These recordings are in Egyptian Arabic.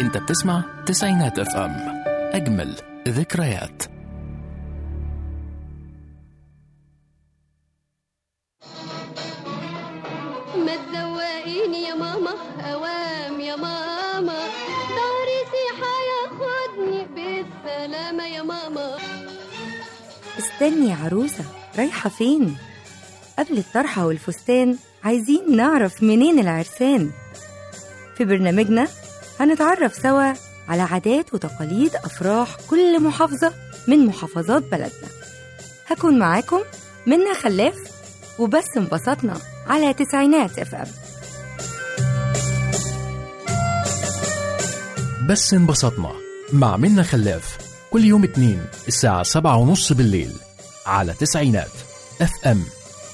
انت بتسمع تسعينات اف ام اجمل ذكريات ما تزوقيني يا ماما اوام يا ماما ظهري سيحة ياخدني بالسلامة يا ماما استني يا عروسة رايحة فين؟ قبل الطرحة والفستان عايزين نعرف منين العرسان في برنامجنا هنتعرف سوا على عادات وتقاليد أفراح كل محافظة من محافظات بلدنا هكون معاكم منا خلاف وبس انبسطنا على تسعينات اف ام بس انبسطنا مع منا خلاف كل يوم اتنين الساعة سبعة ونص بالليل على تسعينات اف ام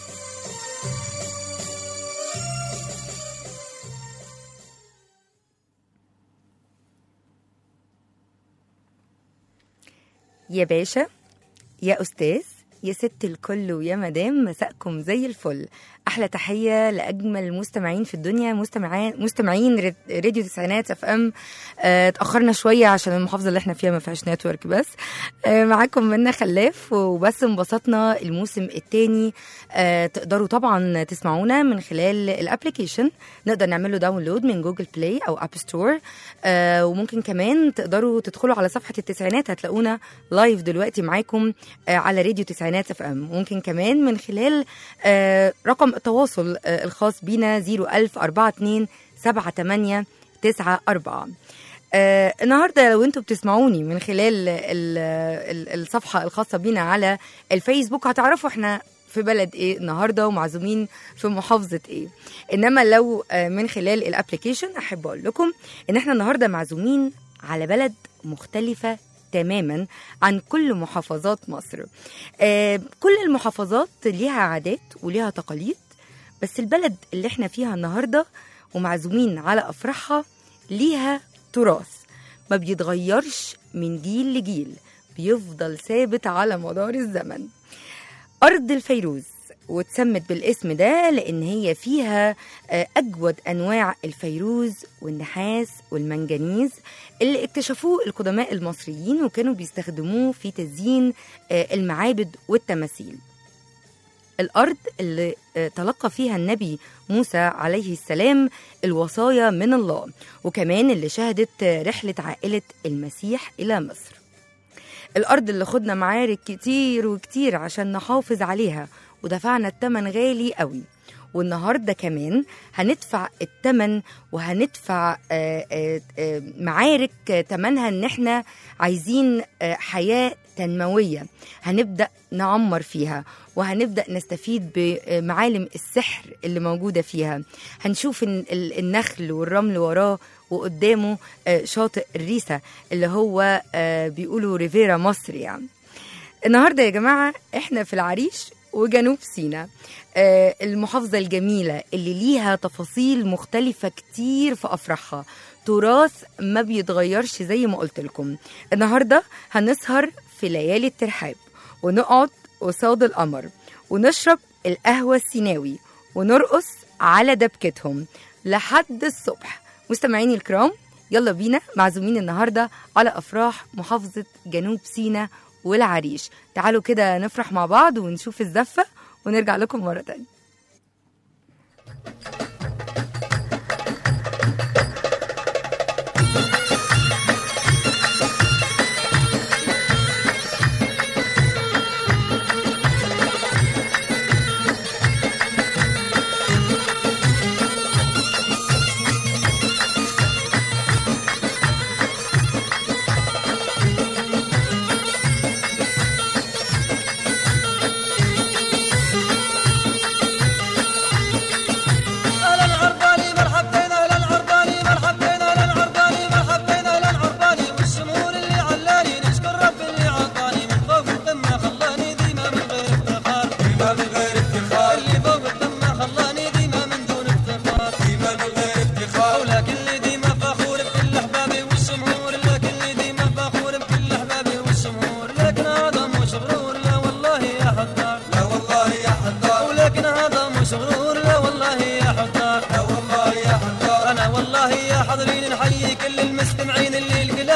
يا باشا يا أستاذ يا ست الكل ويا مدام مساءكم زي الفل احلى تحيه لاجمل المستمعين في الدنيا مستمعين مستمعين رد- راديو تسعينات اف ام آه، اتاخرنا شويه عشان المحافظه اللي احنا فيها ما فيهاش نتورك بس آه، معاكم منا خلاف وبس انبسطنا الموسم الثاني تقدروا طبعا تسمعونا من خلال الابلكيشن نقدر نعمل له داونلود من جوجل بلاي او اب ستور آه، وممكن كمان تقدروا تدخلوا على صفحه التسعينات هتلاقونا لايف دلوقتي معاكم آه، على راديو تسعينات اف ام ممكن كمان من خلال آه، رقم التواصل آه، الخاص بينا 01042 78 94 آه النهارده لو انتوا بتسمعوني من خلال ال ال الصفحه الخاصه بينا على الفيسبوك هتعرفوا احنا في بلد ايه النهارده ومعزومين في محافظه ايه انما لو آه من خلال الابلكيشن احب اقول لكم ان احنا النهارده معزومين على بلد مختلفه تماما عن كل محافظات مصر آه كل المحافظات ليها عادات وليها تقاليد بس البلد اللي احنا فيها النهارده ومعزومين على افراحها ليها تراث ما بيتغيرش من جيل لجيل بيفضل ثابت على مدار الزمن أرض الفيروز واتسمت بالاسم ده لأن هي فيها آه، أجود أنواع الفيروز والنحاس والمنجنيز اللي اكتشفوه القدماء المصريين وكانوا بيستخدموه في تزيين آه، المعابد والتماثيل الأرض اللي آه، تلقى فيها النبي موسى عليه السلام الوصايا من الله وكمان اللي شهدت آه، رحلة عائلة المسيح إلى مصر الأرض اللي خدنا معارك كتير وكتير عشان نحافظ عليها ودفعنا التمن غالي قوي والنهارده كمان هندفع التمن وهندفع آه، آه، آه، معارك آه، تمنها ان احنا عايزين آه، حياه تنمويه هنبدا نعمر فيها وهنبدا نستفيد بمعالم السحر اللي موجوده فيها هنشوف إن ال- النخل والرمل وراه وقدامه آه، شاطئ الريسة اللي هو آه، بيقولوا ريفيرا مصر يعني النهارده يا جماعه احنا في العريش وجنوب سيناء آه، المحافظة الجميلة اللي ليها تفاصيل مختلفة كتير في أفراحها تراث ما بيتغيرش زي ما قلت لكم النهاردة هنسهر في ليالي الترحاب ونقعد قصاد القمر ونشرب القهوة السيناوي ونرقص على دبكتهم لحد الصبح مستمعيني الكرام يلا بينا معزومين النهارده على افراح محافظه جنوب سيناء والعريش تعالوا كده نفرح مع بعض ونشوف الزفه ونرجع لكم مره تانية اهلا العرباني مرحبتين اهلا العرباني مرحبتين اهلا العرباني مرحبتين اهلا العرباني والشمول اللي علاني نشكر رب اللي عطاني من فوق القمه خلاني ديما من غير افتخار ديما من غير افتخار اللي فوق القمه خلاني ديما من دون افتخار ديما من غير افتخار ولكن اللي ديما فخور بكل احبابي والشمهور لكن اللي ديما فخور بكل احبابي والشمهور لكن هذا مش غرور لا والله يا حذار لا والله يا حذار ولكن هذا مش غرور لا والله يا حذار لا والله يا حذار انا والله يا حاضرين نحيي كل المستمعين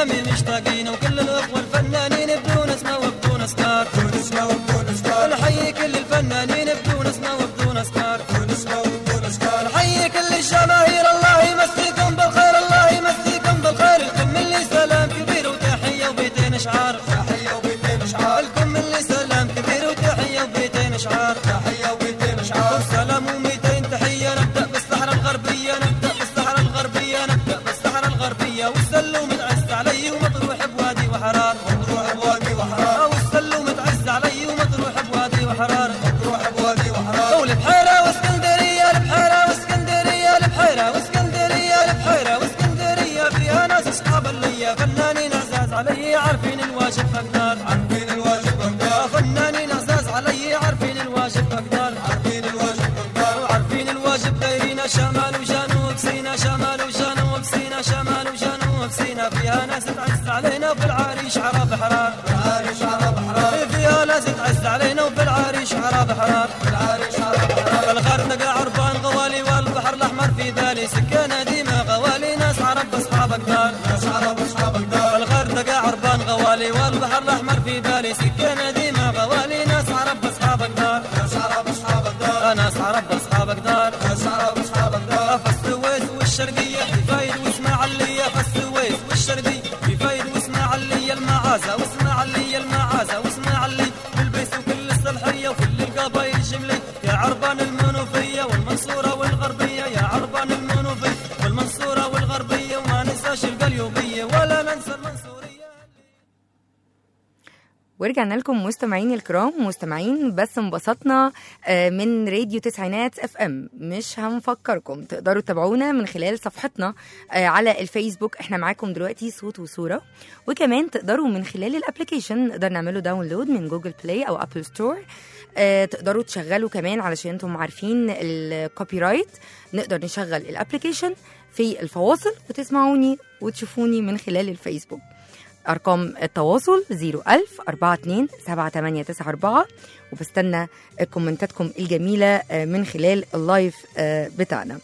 ايامي مشتاقين وكل الاخوه الفنانين بدون اسمه وبدون اسكار بدون اسمه وبدون اسكار نحيي كل الفنانين بدون اسمه وبدون اسكار بدون اسمه وبدون اسكار نحيي كل الجماهير الله يمسيكم بالخير الله يمسيكم بالخير الكم اللي سلام كبير وتحيه وبيتين اشعار تحيه وبيتين اشعار الكم اللي سلام كبير وتحيه وبيتين اشعار تحيه وبيتين اشعار سلام و200 تحيه نبدا بالصحراء الغربيه نبدا بالصحراء الغربيه نبدا بالصحراء الغربيه والسلو متعز علي ومطروح بوادي وحرار مطروح بوادي وحرار والسلو متعز علي ومطروح بوادي وحرار مطروح بوادي وحرار والبحيره واسكندريه البحيره واسكندريه البحيره واسكندريه البحيره واسكندريه فيها ناس اصحاب اللي فنانين اعزاز علي عارفين الواجب اقدار عارفين الواجب اقدار فنانين اعزاز علي عارفين الواجب اقدار عارفين الواجب اقدار وعارفين الواجب دايرين شمال وجنوب سينا شمال وجنوب سينا شمال وجنوب سينا فيها ناس تعز علينا وفي العريش عرب حرار في العريش عرب حرار فيها ناس تعز علينا وفي العريش عرب حرار في العريش عرب حرار الغردقة عربان غوالي والبحر الأحمر في ذالي سكانة ديما غوالي ناس عرب أصحاب أقدار ناس عرب أصحاب أقدار الغردقة عربان غوالي والبحر الأحمر في ذالي سكانة ديما غوالي ناس عرب أصحاب أقدار ناس عرب أصحاب أقدار ناس عرب أصحاب أقدار ناس عرب أصحاب أقدار فالسويس والشرقية في فايد وإسماعيلية فالسويس والشرقية في فايد وإسماعيلية المعازة وإسماعيلية المعازة وإسماعيلية بالبيس وكل الصلحية وكل القبائل الجملية يا عربان المنوفية والمنصورة والغربية يا عربان المنوفية والمنصورة والغربية وما ننساش القليوبية ولا ننسى المنصورية ورجعنا لكم مستمعين الكرام مستمعين بس انبسطنا آه، من راديو تسعينات اف ام مش هنفكركم تقدروا تتابعونا من خلال صفحتنا آه، على الفيسبوك احنا معاكم دلوقتي صوت وصوره وكمان تقدروا من خلال الابلكيشن نقدر نعمله داونلود من جوجل بلاي او ابل ستور آه، تقدروا تشغلوا كمان علشان انتم عارفين الكوبي رايت نقدر نشغل الابلكيشن في الفواصل وتسمعوني وتشوفوني من خلال الفيسبوك أرقام التواصل 01000 42 7894 وبستنى كومنتاتكم الجميلة آه، من خلال اللايف آه، بتاعنا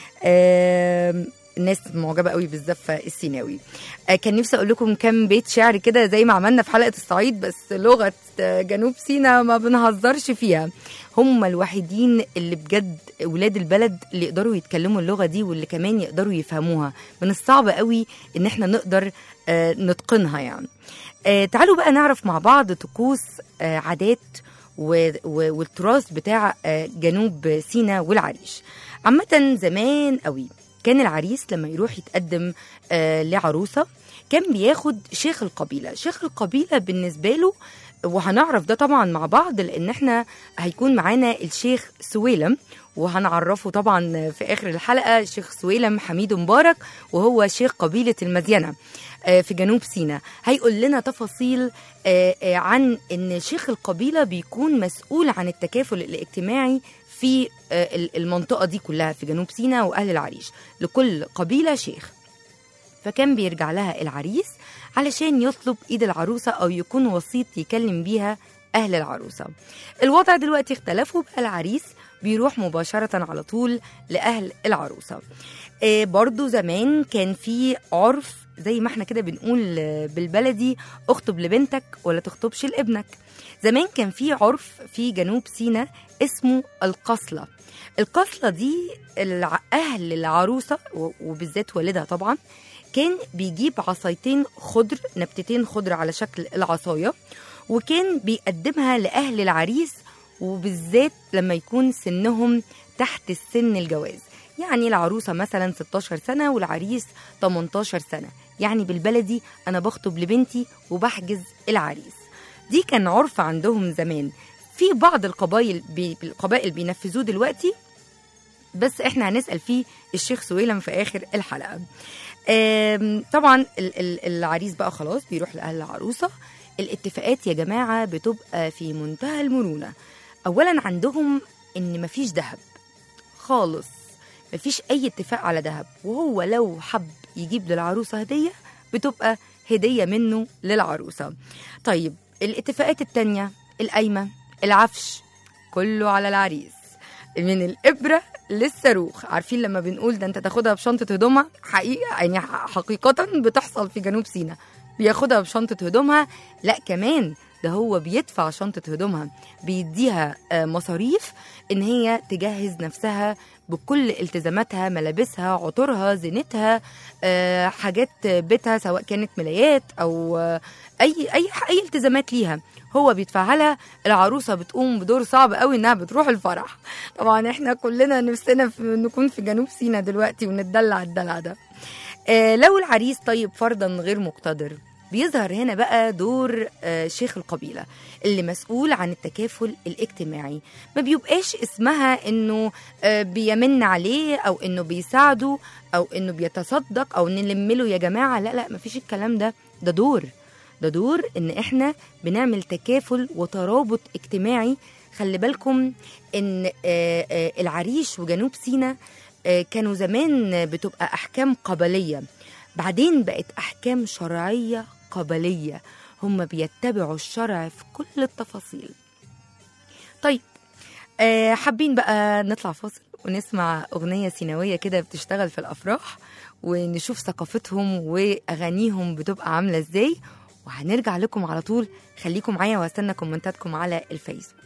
آم، الناس معجبة قوي بالزفة السيناوي آه، كان نفسي أقول لكم كام بيت شعر كده زي ما عملنا في حلقة الصعيد بس لغة آه، جنوب سيناء ما بنهزرش فيها هم الوحيدين اللي بجد ولاد البلد اللي يقدروا يتكلموا اللغة دي واللي كمان يقدروا يفهموها من الصعب قوي ان احنا نقدر آه، نتقنها يعني آه، تعالوا بقى نعرف مع بعض طقوس آه، عادات و- و- والتراث بتاع آه، جنوب سيناء والعريش عامة زمان قوي كان العريس لما يروح يتقدم آه، لعروسة كان بياخد شيخ القبيلة شيخ القبيلة بالنسبة له وهنعرف ده طبعا مع بعض لان احنا هيكون معانا الشيخ سويلم وهنعرفه طبعا في اخر الحلقه الشيخ سويلم حميد مبارك وهو شيخ قبيله المدينه آه، في جنوب سيناء هيقول لنا تفاصيل آه، آه، عن ان شيخ القبيله بيكون مسؤول عن التكافل الاجتماعي في آه، ال- المنطقه دي كلها في جنوب سيناء واهل العريش لكل قبيله شيخ فكان بيرجع لها العريس علشان يطلب ايد العروسه او يكون وسيط يكلم بيها اهل العروسه الوضع دلوقتي اختلف وبقى العريس بيروح مباشره على طول لاهل العروسه آه برضو زمان كان في عرف زي ما احنا كده بنقول آه، بالبلدي اخطب لبنتك ولا تخطبش لابنك زمان كان في عرف في جنوب سيناء اسمه القصلة القصلة دي الع- أهل العروسة و- وبالذات والدها طبعا كان بيجيب عصايتين خضر نبتتين خضر على شكل العصاية وكان بيقدمها لأهل العريس وبالذات لما يكون سنهم تحت السن الجواز يعني العروسة مثلا 16 سنة والعريس 18 سنة يعني بالبلدي أنا بخطب لبنتي وبحجز العريس دي كان عرف عندهم زمان في بعض القبائل بي القبائل بينفذوه دلوقتي بس احنا هنسأل فيه الشيخ سويلم في آخر الحلقة آم، طبعا ال- ال- العريس بقى خلاص بيروح لأهل العروسة الاتفاقات يا جماعة بتبقى في منتهى المرونة أولا عندهم إن مفيش ذهب خالص مفيش أي اتفاق على ذهب وهو لو حب يجيب للعروسة هدية بتبقى هدية منه للعروسة طيب الاتفاقات التانية القايمة العفش كله على العريس من الابره للصاروخ عارفين لما بنقول ده انت تاخدها بشنطه هدومها حقيقه يعني حقيقه بتحصل في جنوب سيناء بياخدها بشنطه هدومها لا كمان ده هو بيدفع شنطه هدومها بيديها آه، مصاريف ان هي تجهز نفسها بكل التزاماتها ملابسها عطورها زينتها آه، حاجات بيتها سواء كانت ملايات او آه، اي اي اي التزامات ليها هو بيدفعها لها العروسه بتقوم بدور صعب قوي انها بتروح الفرح طبعا احنا كلنا نفسنا في نكون في جنوب سيناء دلوقتي وندلع الدلع ده آه لو العريس طيب فرضا غير مقتدر بيظهر هنا بقى دور آه شيخ القبيلة اللي مسؤول عن التكافل الاجتماعي ما بيبقاش اسمها انه آه بيمن عليه او انه بيساعده او انه بيتصدق او نلم له يا جماعة لا لا مفيش الكلام ده ده دور ده دور ان احنا بنعمل تكافل وترابط اجتماعي خلي بالكم ان آه، آه، العريش وجنوب سيناء آه، كانوا زمان بتبقى احكام قبليه بعدين بقت احكام شرعيه قبليه هم بيتبعوا الشرع في كل التفاصيل طيب آه، حابين بقى نطلع فاصل ونسمع أغنية سيناوية كده بتشتغل في الأفراح ونشوف ثقافتهم وأغانيهم بتبقى عاملة إزاي وهنرجع لكم على طول خليكم معايا واستنى كومنتاتكم على الفيسبوك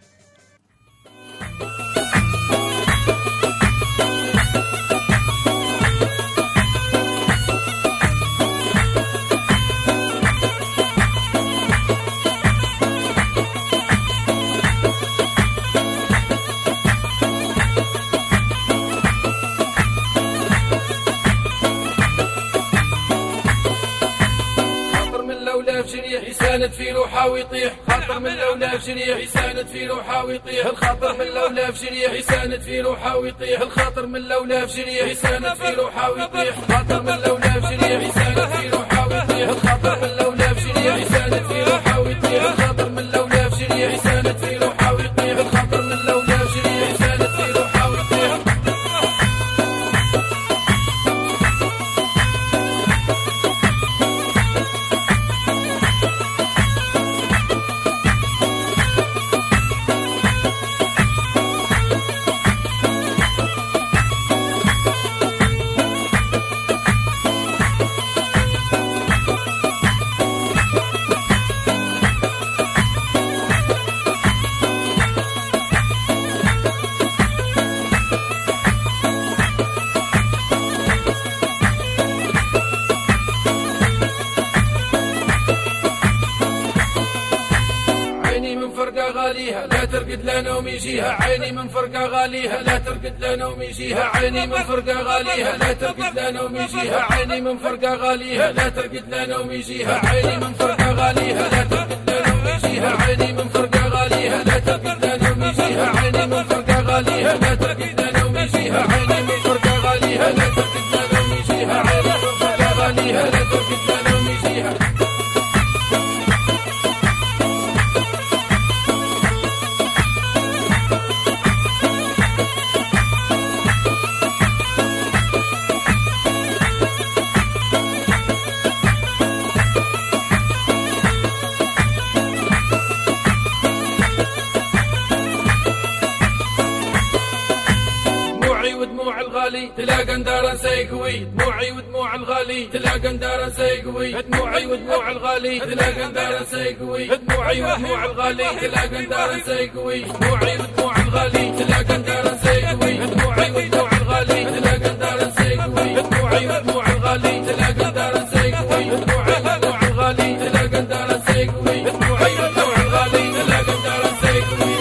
خاطر من لولا في جريح يساند في روحه ويطيح خاطر من لولا في جريح يساند في روحه ويطيح الخاطر من لولا في جريح يساند في روحه ويطيح الخاطر من لولا في جريح يساند في روحه ويطيح خاطر من لولا في جريح يساند في روحه ويطيح الخاطر من لولا في جريح يساند في روحه ويطيح الخاطر من لولا في جريح يساند في روحه ويطيح الخاطر من لولا في جريح يساند في روحه ويطيح عيني من فرقة غاليها لا ترقد لا نوم يجيها عيني من فرقة غاليها لا ترقد لا نوم يجيها عيني من فرقة غاليها لا ترقد لا نوم يجيها عيني من فرقة غاليها لا ترقد لا نوم يجيها عيني من فرقة غاليها لا ترقد لا نوم يجيها عيني من فرقة غاليها لا ترقد لا نوم يجيها عيني من فرقة غاليها لا ترقد لا نوم يجيها عيني من فرقة غاليها لا ترقد لا نوم يجيها عيني من فرقة غاليها لا ترقد لا نوم يجيها دموعي ودموع الغالي تلاقى ندارا سيقوي دموعي ودموع الغالي تلاقى ندارا سيقوي دموعي ودموع الغالي تلاقى ندارا سيقوي دموعي ودموع الغالي تلاقى ندارا سيقوي دموعي ودموع الغالي تلاقى ندارا سيقوي دموعي ودموع الغالي تلاقى ندارا سيقوي دموعي ودموع الغالي تلاقى ندارا سيقوي دموعي ودموع الغالي تلاقى ندارا سيقوي دموعي ودموع الغالي تلاقى ندارا سيقوي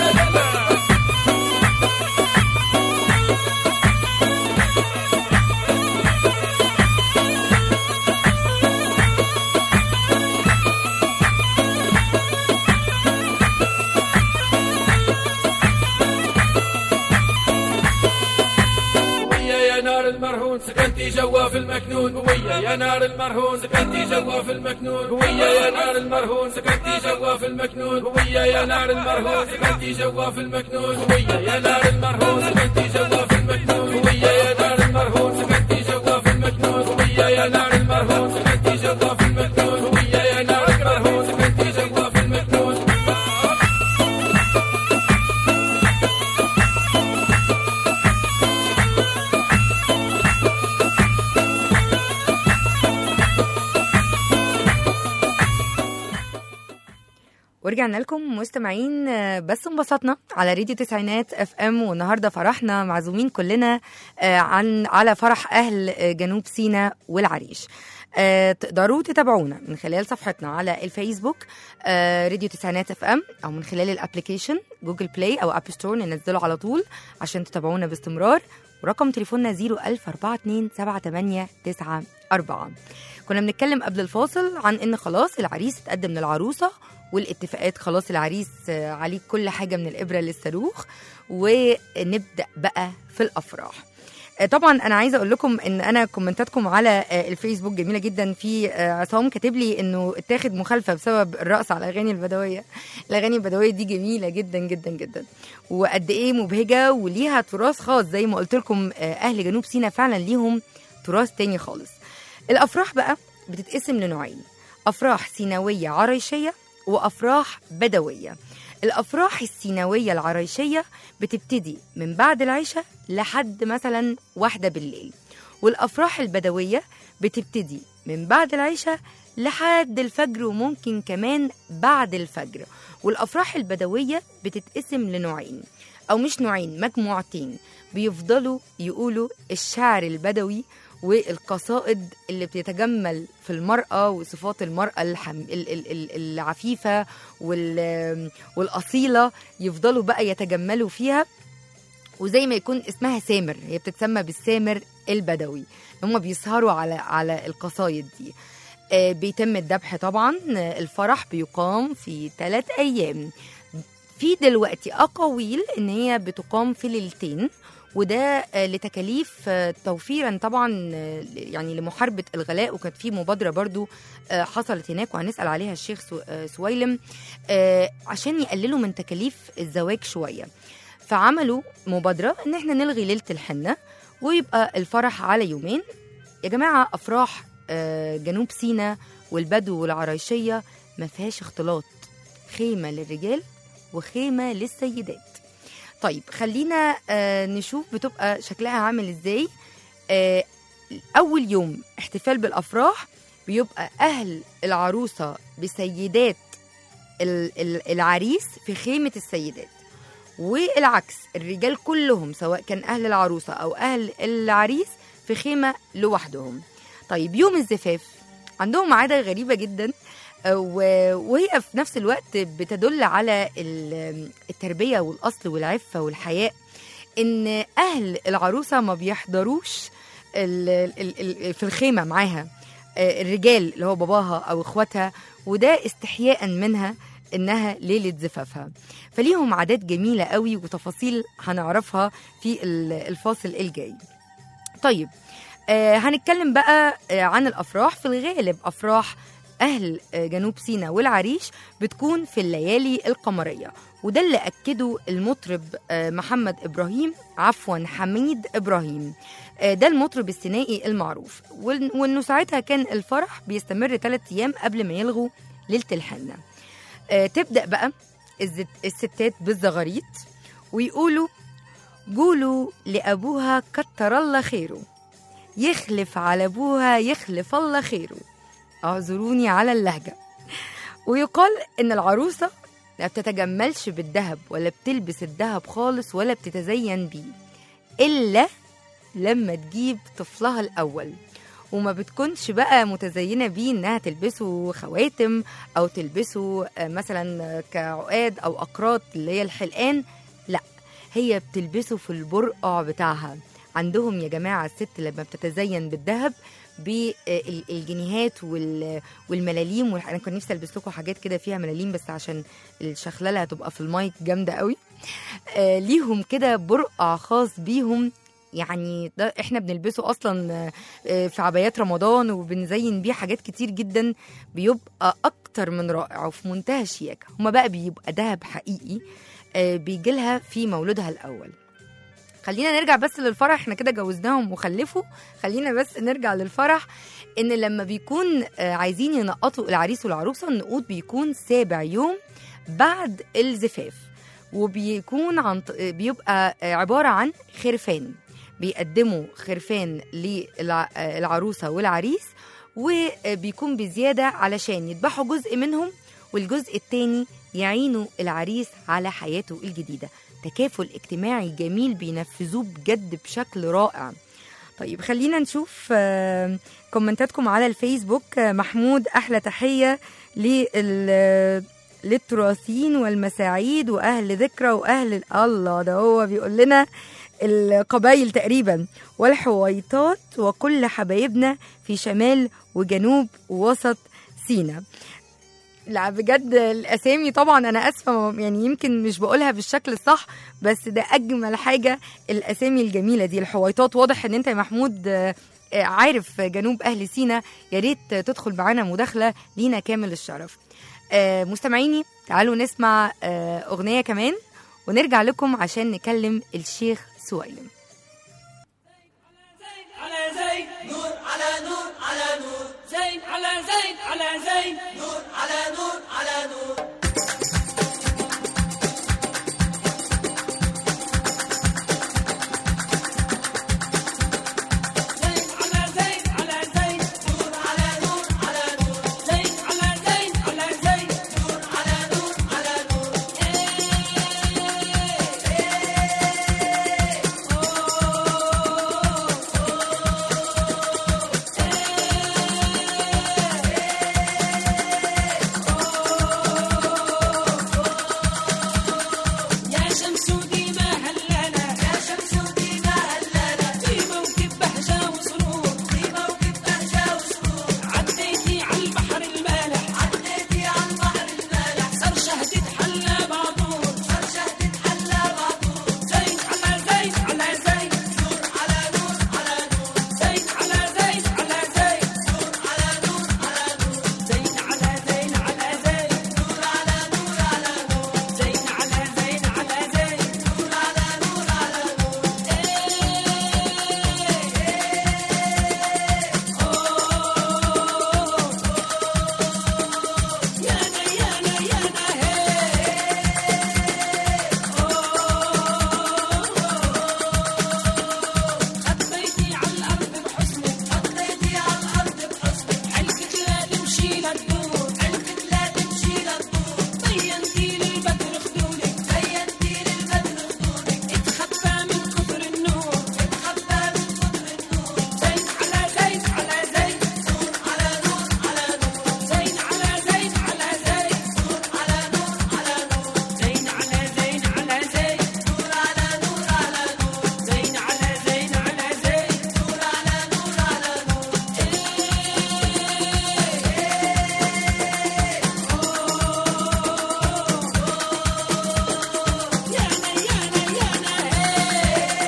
قوية يا نار المرهون سكنتي جوا في المكنون قوية يا نار المرهون سكنتي جوا في المكنون قوية يا نار المرهون سكنتي جوا في المكنون قوية يا نار المرهون سكنتي جوا في المكنون قوية يا نار المرهون سكنتي جوا في المكنون قوية يا نار المرهون سكنتي جوا في المكنون قوية يا نار المرهون سكنتي جوا في المكنون قوية يا نار المرهون سكنتي جوا في المكنون ورجعنا لكم مستمعين آه، بس انبسطنا على راديو تسعينات اف ام والنهارده فرحنا معزومين كلنا آه، عن على فرح اهل آه، جنوب سيناء والعريش آه، تقدروا تتابعونا من خلال صفحتنا على الفيسبوك آه، راديو تسعينات اف ام او من خلال الابلكيشن جوجل بلاي او اب ستور ننزله على طول عشان تتابعونا باستمرار ورقم تليفوننا 01042 كنا بنتكلم قبل الفاصل عن ان خلاص العريس اتقدم للعروسه والاتفاقات خلاص العريس آه، عليه كل حاجه من الابره للصاروخ ونبدا بقى في الافراح آه، طبعا انا عايزه اقول لكم ان انا كومنتاتكم على آه، الفيسبوك جميله جدا في آه، عصام كاتب لي انه اتاخد مخالفه بسبب الرقص على الاغاني البدويه الاغاني البدويه دي جميله جدا جدا جدا وقد ايه مبهجه وليها تراث خاص زي ما قلت لكم آه، اهل جنوب سيناء فعلا ليهم تراث تاني خالص الافراح بقى بتتقسم لنوعين افراح سيناويه عريشيه وافراح بدويه الافراح السيناويه العريشيه بتبتدي من بعد العشاء لحد مثلا واحدة بالليل والافراح البدويه بتبتدي من بعد العشاء لحد الفجر وممكن كمان بعد الفجر والافراح البدويه بتتقسم لنوعين او مش نوعين مجموعتين بيفضلوا يقولوا الشعر البدوي والقصائد اللي بتتجمل في المرأة وصفات المرأة الحم... ال- ال- ال- العفيفة وال... والأصيلة يفضلوا بقى يتجملوا فيها وزي ما يكون اسمها سامر هي بتتسمى بالسامر البدوي هم بيسهروا على على القصايد دي آه، بيتم الذبح طبعا آه، الفرح بيقام في ثلاث أيام في دلوقتي أقاويل إن هي بتقام في ليلتين وده آه، لتكاليف آه، توفيرا طبعا آه، يعني لمحاربة الغلاء وكانت في مبادرة برضو آه، حصلت هناك وهنسأل عليها الشيخ سو- آه، سويلم آه، عشان يقللوا من تكاليف الزواج شوية فعملوا مبادرة إن احنا نلغي ليلة الحنة ويبقى الفرح على يومين يا جماعة أفراح آه، جنوب سيناء والبدو والعرايشية ما فيهاش اختلاط خيمة للرجال وخيمة للسيدات طيب خلينا آه، نشوف بتبقى شكلها عامل ازاي آه، أول يوم احتفال بالأفراح بيبقى أهل العروسة بسيدات ال- ال- العريس في خيمة السيدات والعكس الرجال كلهم سواء كان أهل العروسة أو أهل العريس في خيمة لوحدهم طيب يوم الزفاف عندهم عادة غريبة جدا آه، و- وهي في نفس الوقت بتدل على ال- التربية والأصل والعفة والحياء إن أهل العروسة ما بيحضروش ال- ال- ال- في الخيمة معاها آه، الرجال اللي هو باباها أو إخواتها وده استحياء منها إنها ليلة زفافها فليهم عادات جميلة قوي وتفاصيل هنعرفها في ال- الفاصل الجاي طيب آه هنتكلم بقى آه عن الأفراح في الغالب أفراح أهل آه جنوب سيناء والعريش بتكون في الليالي القمرية وده اللي أكده المطرب آه محمد إبراهيم عفوا حميد إبراهيم آه ده المطرب السينائي المعروف وإن- وإنه ساعتها كان الفرح بيستمر ثلاثة أيام قبل ما يلغوا ليلة الحنة آه تبدأ بقى الزت- الستات بالزغاريت ويقولوا قولوا لأبوها كتر الله خيره يخلف على أبوها يخلف الله خيره اعذروني على اللهجة ويقال إن العروسة لا بتتجملش بالذهب ولا بتلبس الذهب خالص ولا بتتزين بيه إلا لما تجيب طفلها الأول وما بتكونش بقى متزينة بيه إنها تلبسه خواتم أو تلبسه آه، مثلا آه، كعقاد أو أقراط اللي هي الحلقان لا هي بتلبسه في البرقع بتاعها عندهم يا جماعة الست لما بتتزين بالذهب بالجنيهات وال- والملاليم والح- انا كنت نفسي البس لكم حاجات كده فيها ملاليم بس عشان الشخلله هتبقى في المايك جامده قوي آه ليهم كده برقع خاص بيهم يعني ده احنا بنلبسه اصلا آه، آه، في عبايات رمضان وبنزين بيه حاجات كتير جدا بيبقى اكتر من رائع وفي منتهى الشياكه هما بقى بيبقى دهب حقيقي آه، بيجيلها في مولودها الاول خلينا نرجع بس للفرح احنا كده جوزناهم وخلفوا خلينا بس نرجع للفرح ان لما بيكون آه، عايزين ينقطوا العريس والعروسه النقود بيكون سابع يوم بعد الزفاف وبيكون عن ط- آه، بيبقى آه، عباره عن خرفان بيقدموا خرفان للعروسه والعريس وبيكون بزياده علشان يذبحوا جزء منهم والجزء الثاني يعينوا العريس على حياته الجديدة تكافل اجتماعي جميل بينفذوه بجد بشكل رائع طيب خلينا نشوف آه، كومنتاتكم على الفيسبوك آه، محمود أحلى تحية لل للتراثين والمساعيد وأهل ذكرى وأهل ال- الله ده هو بيقول لنا القبايل تقريبا والحويطات وكل حبايبنا في شمال وجنوب ووسط سينا لا بجد الاسامي طبعا انا اسفه يعني يمكن مش بقولها بالشكل الصح بس ده اجمل حاجه الاسامي الجميله دي الحويطات واضح ان انت يا محمود آه، آه، عارف جنوب اهل سينا يا ريت تدخل معانا مداخله لينا كامل الشرف آه، مستمعيني تعالوا نسمع آه، اغنيه كمان ونرجع لكم عشان نكلم الشيخ سويلم على زين نور على نور على نور زين على زين على زين نور على نور على نور زين على زين على زين نور على نور على نور زين على زين على زين نور على نور على نور يا شمس ديما هلانا يا شمس ديما هلانا في موكب بهجة وسرور في موكب بهجة وسرور عديتي على البحر المالح عديتي على البحر المالح صار شهدة حلا بعضور صار شهدة حلا بعضور زين على زين على زين نور على نور على نور زين على زين على زين نور على نور على نور زين على زين على زين نور على نور على نور زين على زين على زين نور على نور على نور يانا يانا يانا خطيتي على الأرض بحسنك خطيتي على الأرض بحسنك حلفك لا تمشي للدور حلفك لا تمشي للدور طينتي للبدر خدودك طينتي للبدر خدودك اتخبى من كثر النور اتخبى من كثر النور زين على زين على زين نور على نور على نور زين على زين على زين نور على نور على نور زين على زين على زين نور على نور على نور زين على زين على زين نور على نور على نور يانا يانا يانا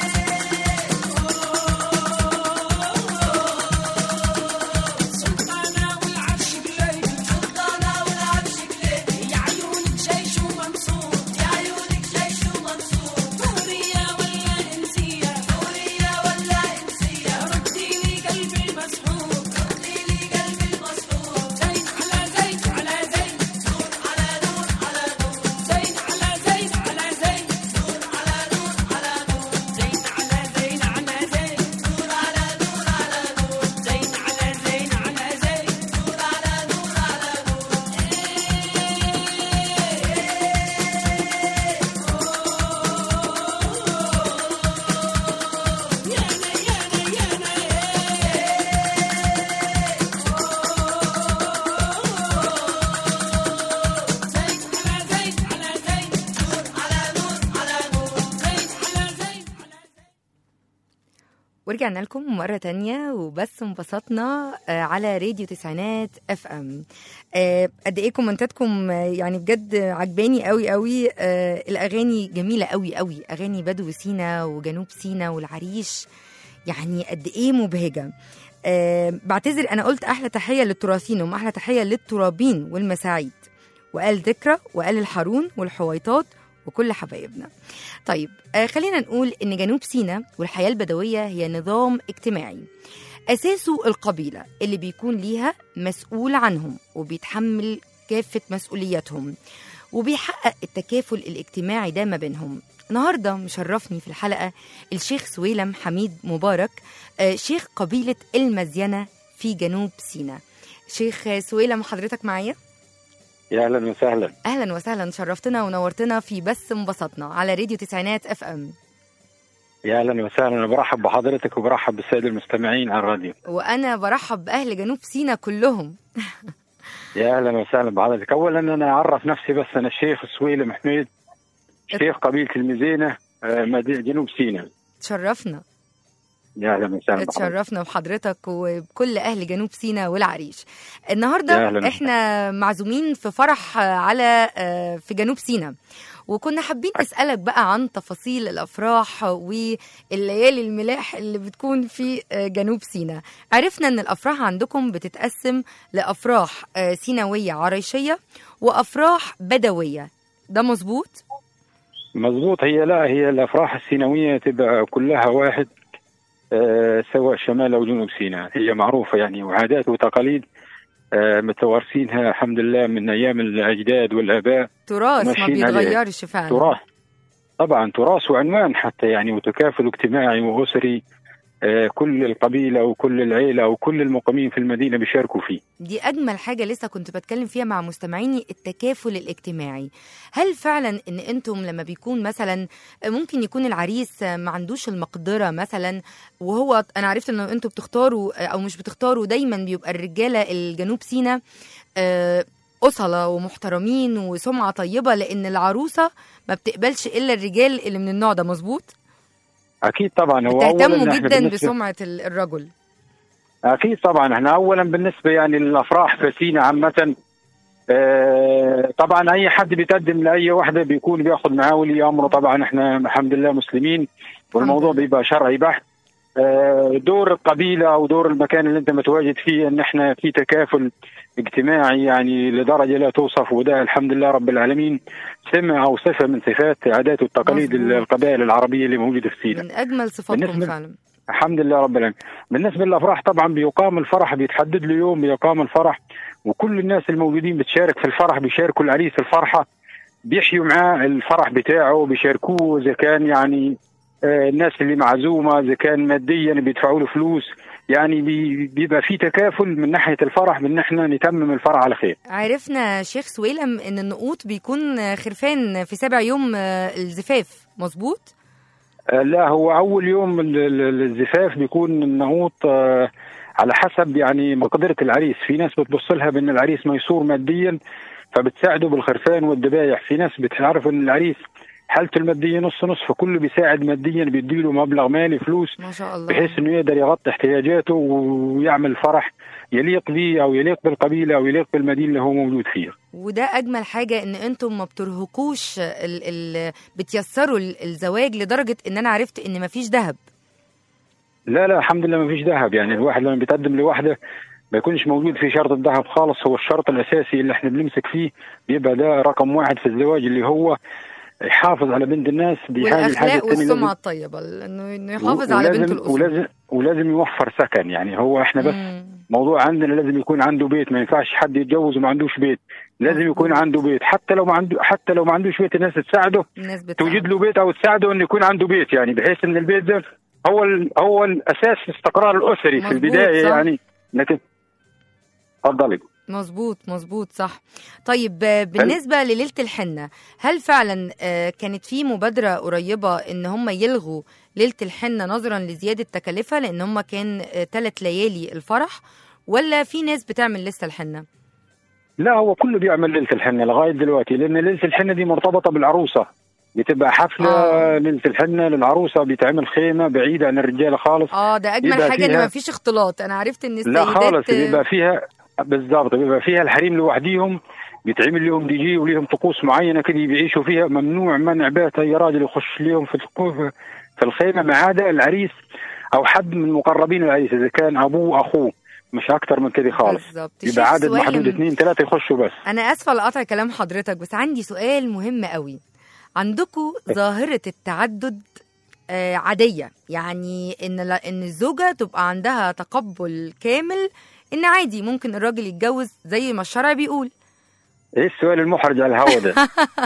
سلطانة والعرش بليل سلطانة والعرش بليل يا عيونك جيش ومنصور يا عيونك جيش ومنصور حورية ولا إنسية حورية ولا إنسية ردي لي قلبي المسحور ردي لي قلبي المسحور زين على زين على زين نور على نور على نور زين على زين على زين نور على نور على نور زين على زين على زين نور على نور على نور زين على زين على زين نور على نور على نور يانا يانا يانا زين على زين على زين نور على نور على نور زين على زين على زين ورجعنا لكم مرة تانية وبس انبسطنا آه، على راديو تسعينات اف ام آه، قد ايه كومنتاتكم آه، يعني بجد عجباني قوي قوي آه، الاغاني جميلة قوي قوي اغاني بدو سينا وجنوب سينا والعريش يعني قد ايه مبهجة آه، بعتذر انا قلت احلى تحية للتراثين وما احلى تحية للترابين والمساعيد وقال ذكرى وقال الحارون والحويطات وكل حبايبنا طيب آه خلينا نقول ان جنوب سيناء والحياه البدويه هي نظام اجتماعي اساسه القبيله اللي بيكون ليها مسؤول عنهم وبيتحمل كافه مسؤولياتهم وبيحقق التكافل الاجتماعي ده ما بينهم النهارده مشرفني في الحلقه الشيخ سويلم حميد مبارك آه شيخ قبيله المزينه في جنوب سيناء شيخ سويلم حضرتك معايا يا اهلا وسهلا اهلا وسهلا شرفتنا ونورتنا في بس انبسطنا على راديو تسعينات اف ام يا اهلا وسهلا انا برحب بحضرتك وبرحب بالساده المستمعين على الراديو وانا برحب باهل جنوب سينا كلهم يا اهلا وسهلا بحضرتك اولا انا اعرف نفسي بس انا الشيخ سويلم حميد شيخ قبيله المزينه آه، مدينه جنوب سيناء تشرفنا يا اهلا وسهلا بحضرتك اتشرفنا بحضرتك وبكل اهل جنوب سيناء والعريش يا النهارده أهلاً. احنا معزومين في فرح على آه، في جنوب سيناء وكنا حابين نسألك بقى عن تفاصيل الأفراح والليالي الملاح اللي بتكون في آه، جنوب سيناء عرفنا أن الأفراح عندكم بتتقسم لأفراح آه، سيناوية عريشية وأفراح بدوية ده مظبوط؟ مضبوط هي لا هي الافراح السينويه تبقى كلها واحد آه، سواء شمال او جنوب سيناء هي معروفه يعني وعادات وتقاليد آه، متوارثينها الحمد لله من ايام الاجداد والاباء تراث ما ماشيين عليه. بيتغيرش فعلا تراث طبعا تراث وعنوان حتى يعني وتكافل اجتماعي واسري آه، كل القبيله وكل العيله وكل المقيمين في المدينه بيشاركوا فيه دي أجمل حاجة لسه كنت بتكلم فيها مع مستمعيني التكافل الاجتماعي هل فعلا إن أنتم لما بيكون مثلا ممكن يكون العريس ما عندوش المقدرة مثلا وهو أنا عرفت إن أنتم بتختاروا أو مش بتختاروا دايما بيبقى الرجالة الجنوب سينا آه، أصلة ومحترمين وسمعة طيبة لأن العروسة ما بتقبلش إلا الرجال اللي من النوع ده مظبوط اكيد طبعا هو بتهتموا أولاً إحنا جدا بالنسبة- بسمعة ال- الرجل اكيد طبعا احنا اولا بالنسبه يعني للافراح في سينا عامه آه، طبعا اي حد بيتقدم لاي واحده بيكون بياخذ معاه ولي امره طبعا احنا الحمد لله مسلمين والموضوع لله. بيبقى شرعي بحت آه، دور القبيله او دور المكان اللي انت متواجد فيه ان احنا في تكافل اجتماعي يعني لدرجه لا توصف وده الحمد لله رب العالمين سمه او صفه من صفات عادات والتقاليد مظبوط. القبائل العربيه اللي موجوده في سينا من أجمل صفاتكم بالنسبة- فعلا الحمد لله رب العالمين بالنسبه للافراح طبعا بيقام الفرح بيتحدد له يوم بيقام الفرح وكل الناس الموجودين بتشارك في الفرح بيشاركوا العريس الفرحه بيحيوا معاه الفرح بتاعه بيشاركوه اذا كان يعني آه، الناس اللي معزومه اذا كان ماديا بيدفعوا له فلوس يعني بي- بيبقى في تكافل من ناحيه الفرح بان احنا نتمم الفرح على خير عرفنا شيخ سويلم ان النقوط بيكون خرفان في سابع يوم آه، الزفاف مظبوط آه، لا هو اول يوم ال- ال- الزفاف بيكون النهوض آه، على حسب يعني مقدره العريس في ناس بتبص لها بان العريس ميسور ماديا فبتساعده بالخرفان والذبايح في ناس بتعرف ان العريس حالته الماديه نص نص فكله بيساعد ماديا بيديله مبلغ مالي فلوس ما شاء الله بحيث انه يقدر يغطي احتياجاته ويعمل فرح يليق به او يليق بالقبيله او يليق بالمدينه اللي هو موجود فيها وده اجمل حاجه ان انتم ما بترهقوش ال ال بتيسروا ال- الزواج لدرجه ان انا عرفت ان مفيش ذهب لا لا الحمد لله ما فيش ذهب يعني الواحد لما بيتقدم لوحده ما يكونش موجود في شرط الذهب خالص هو الشرط الاساسي اللي احنا بنمسك فيه بيبقى ده رقم واحد في الزواج اللي هو يحافظ على بنت الناس دي حاجه الحاجه والاخلاق الثانيه والسمعه لازم الطيبه انه انه يحافظ على ولازم- بنت الاصول ولازم ولازم يوفر سكن يعني هو احنا بس مم. موضوع عندنا لازم يكون عنده بيت ما ينفعش حد يتجوز وما عندوش بيت لازم يكون مظبوط. عنده بيت حتى لو ما عنده حتى لو ما عندوش بيت الناس تساعده الناس بتساعد. توجد له بيت او تساعده انه يكون عنده بيت يعني بحيث ان البيت ده هو ال... هو الاساس الاستقرار الاسري في مظبوط، البدايه صح. يعني لكن اتفضلي مظبوط مظبوط صح طيب آه، بالنسبه لليله الحنه هل فعلا آه، كانت في مبادره قريبه ان هم يلغوا ليله الحنه نظرا لزياده تكلفه لان هم كان ثلاث ليالي الفرح ولا في ناس بتعمل لسه الحنه لا هو كله بيعمل ليله الحنه لغايه دلوقتي لان ليله الحنه دي مرتبطه بالعروسه بتبقى حفله آه. آه. ليله الحنه للعروسه بيتعمل خيمه بعيده عن الرجاله خالص اه ده اجمل يبقى حاجه ان فيها- مفيش اختلاط انا عرفت ان لا السيدات خالص بيبقى فيها بالظبط بيبقى فيها الحريم لوحديهم بيتعمل لهم دي جي وليهم طقوس معينه كده بيعيشوا فيها ممنوع منع بات اي راجل يخش ليهم في الطقوس- في الخيمه ما عدا العريس او حد من مقربين العريس اذا كان ابوه واخوه مش اكتر من كده خالص بالظبط يبقى شيخ عدد سويلم، محدود اثنين ثلاثه يخشوا بس انا اسفه لقطع كلام حضرتك بس عندي سؤال مهم قوي عندكم ظاهره التعدد آه، عاديه يعني ان لا- ان الزوجه تبقى عندها تقبل كامل ان عادي ممكن الراجل يتجوز زي ما الشرع بيقول ايه السؤال المحرج على الهوا ده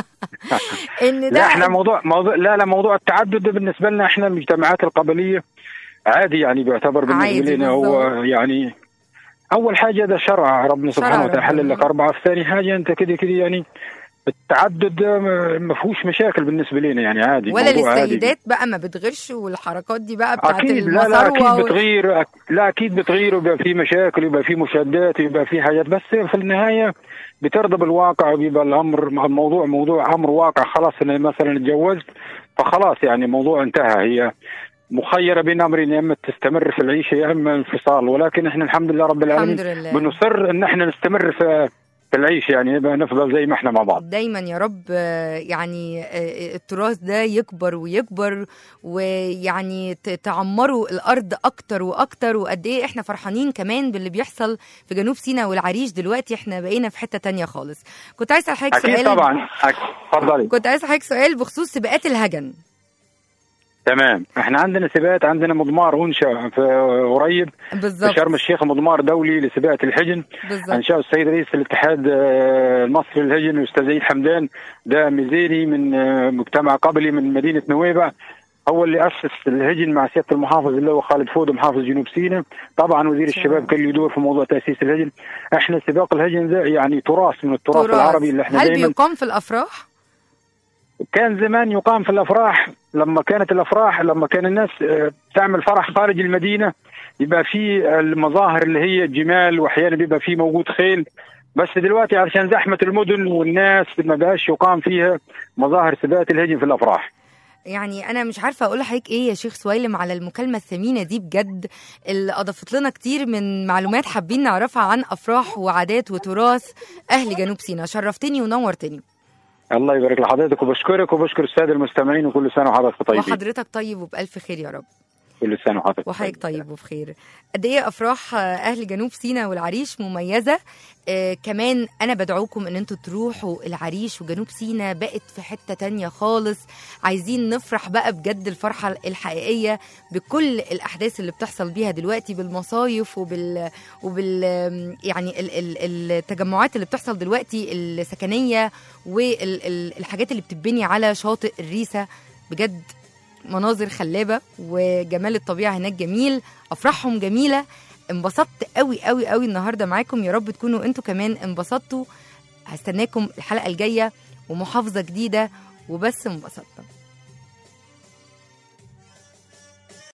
ان ده لا احنا موضوع موضوع لا لا موضوع التعدد ده بالنسبه لنا احنا المجتمعات القبليه عادي يعني بيعتبر عادي بالنسبه لنا هو بالظبط. يعني اول حاجه ده شرع ربنا شرع سبحانه وتعالى ربنا. حلل لك اربعه ثاني حاجه انت كده كده يعني التعدد ده ما- ما فيهوش مشاكل بالنسبه لنا يعني عادي ولا موضوع عادي. للسيدات بقى ما بتغيرش والحركات دي بقى بتاعت اكيد لا لا المثروه اكيد وال- بتغير أك- لا اكيد بتغير ويبقى في مشاكل ويبقى في مشادات ويبقى في حاجات بس في النهايه بترضى بالواقع وبيبقى الامر الموضوع موضوع امر واقع خلاص انا مثلا اتجوزت فخلاص يعني الموضوع انتهى هي مخيره بين امرين يا اما تستمر في العيشه يا اما انفصال ولكن احنا الحمد لله رب العالمين الحمد لله بنصر ان احنا نستمر في في العيش يعني نبقى نفضل زي ما احنا مع بعض دايما يا رب آه، يعني آه، التراث ده يكبر ويكبر ويعني ت- تعمروا الارض اكتر واكتر وقد ايه احنا فرحانين كمان باللي بيحصل في جنوب سيناء والعريش دلوقتي احنا بقينا في حته تانية خالص كنت عايز اسال حضرتك اكيد سؤال طبعا أك- اتفضلي كنت عايز اسال حضرتك سؤال بخصوص سباقات الهجن تمام احنا عندنا سباقات عندنا مضمار انشا في قريب في بالظبط شرم الشيخ مضمار دولي لسباقه الحجن بالظبط انشاه السيد رئيس الاتحاد آه، المصري للهجن الاستاذ عيد حمدان ده ميزيني من آه، مجتمع قبلي من مدينه نويبع هو اللي اسس الهجن مع سياده المحافظ اللي هو خالد فود محافظ جنوب سيناء طبعا وزير الشباب كان له دور في موضوع تاسيس الهجن احنا سباق الهجن ده يعني تراث من التراث تراث. العربي اللي احنا هل دايما بيقام في الافراح كان زمان يقام في الافراح لما كانت الافراح لما كان الناس آه، تعمل فرح خارج المدينه يبقى في المظاهر اللي هي الجمال واحيانا بيبقى في موجود خيل بس دلوقتي علشان زحمه المدن والناس ما بقاش يقام فيها مظاهر سباقات الهجن في الافراح يعني انا مش عارفه اقول لحضرتك ايه يا شيخ سويلم على المكالمه الثمينه دي بجد اللي اضافت لنا كتير من معلومات حابين نعرفها عن افراح وعادات وتراث اهل جنوب سيناء شرفتني ونورتني الله يبارك لحضرتك وبشكرك وبشكر الساده المستمعين وكل سنه وحضرتك طيبين وحضرتك طيب وبالف خير يا رب كل سنه وحضرتك وحضرتك طيب وبخير قد ايه افراح آه، اهل جنوب سيناء والعريش مميزه آه كمان انا بدعوكم ان انتوا تروحوا العريش وجنوب سيناء بقت في حته تانية خالص عايزين نفرح بقى بجد الفرحه الحقيقيه بكل الاحداث اللي بتحصل بيها دلوقتي بالمصايف وبال وبال يعني ال- ال- التجمعات اللي بتحصل دلوقتي السكنيه والحاجات اللي بتتبني على شاطئ الريسه بجد مناظر خلابه وجمال الطبيعه هناك جميل افراحهم جميله انبسطت قوي قوي قوي النهارده معاكم يا رب تكونوا انتوا كمان انبسطتوا هستناكم الحلقه الجايه ومحافظه جديده وبس انبسطنا